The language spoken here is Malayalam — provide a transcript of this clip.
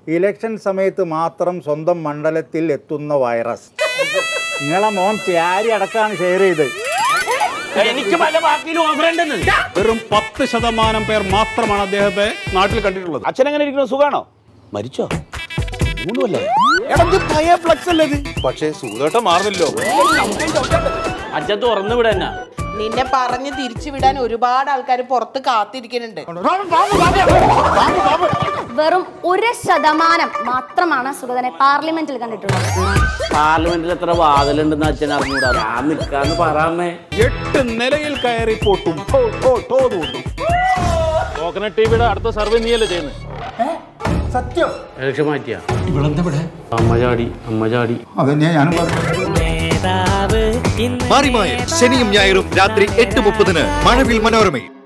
ഇലക്ഷൻ സമയത്ത് മാത്രം സ്വന്തം മണ്ഡലത്തിൽ എത്തുന്ന വൈറസ് നിങ്ങളെ മോൻ ചാരി അടക്കാണ് ഷെയർ ചെയ്ത് എനിക്ക് പല പാർട്ടിയിലും ഓഫർ ഉണ്ടെന്ന് വെറും പത്ത് ശതമാനം പേർ മാത്രമാണ് അദ്ദേഹത്തെ നാട്ടിൽ കണ്ടിട്ടുള്ളത് അച്ഛൻ എങ്ങനെ ഇരിക്കുന്നു സുഖാണോ മരിച്ചോ മൂന്നുമല്ലേ പക്ഷേ സൂതോട്ടം മാറുന്നല്ലോ അച്ഛൻ തുറന്നു വിട എന്നാ നിന്നെ പറഞ്ഞ് തിരിച്ചു വിടാൻ ഒരുപാട് ആൾക്കാർ പുറത്ത് കാത്തിരിക്കുന്നുണ്ട് വെറും ഒരു ശതമാനം മാത്രമാണ് സുഗതനെ പാർലമെന്റിൽ കണ്ടിട്ടുള്ളത് പാർലമെന്റിൽ എത്ര വാതിലുണ്ടെന്ന് അച്ഛൻ അറിഞ്ഞൂടാ ഞാൻ നിൽക്കാന്ന് പറയാമേ എട്ട് നിലയിൽ കയറി പൊട്ടും കോക്കനട്ട് ടിവിയുടെ അടുത്ത സർവേ നീയല്ലേ ചെയ്യുന്നത് ഇലക്ഷൻ മാറ്റിയാ അമ്മ ചാടി അമ്മ ചാടി അതന്നെയാ ഞാനും പറഞ്ഞു മാറിമായം ശനിയും ഞായറും രാത്രി എട്ട് മുപ്പതിന് മഴവിൽ മനോരമയിൽ